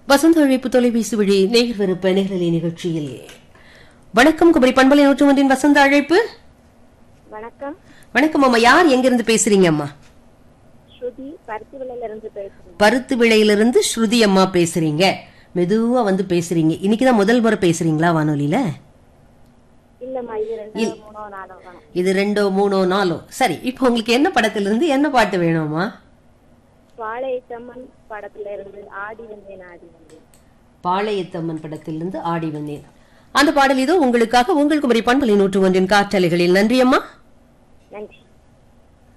வசந்த அழைப்பு தொலைபேசி வழி நேயர் விருப்ப நேரலை நிகழ்ச்சியில் வணக்கம் குமரி பண்பலை நூற்று ஒன்றின் வசந்த அழைப்பு வணக்கம் வணக்கம் அம்மா யார் எங்கிருந்து பேசுறீங்க அம்மா ஸ்ருதி பருத்தி விலையில இருந்து பேசுறேன் பருத்து விளையிலிருந்து ஸ்ருதி அம்மா பேசுறீங்க மெதுவா வந்து பேசுறீங்க இன்னைக்குதான் முதல் முறை பேசுறீங்களா வானொலியில இல்லம்மா இது ரெண்டு மூணோ நாலோ வேணும் இது ரெண்டோ மூணோ நாலோ சரி இப்போ உங்களுக்கு என்ன படத்துல இருந்து என்ன பாட்டு வேணுமா வாழைத்தம்மன் படத்துல இருந்து ஆடி வந்தேன் ஆடி வந்தேன் பாளையத்தம்மன் படத்திலிருந்து ஆடி வந்தேன் அந்த பாடல் இதோ உங்களுக்காக உங்கள் குமரி பண்பலை நூற்று ஒன்றின் காற்றலைகளில் நன்றி அம்மா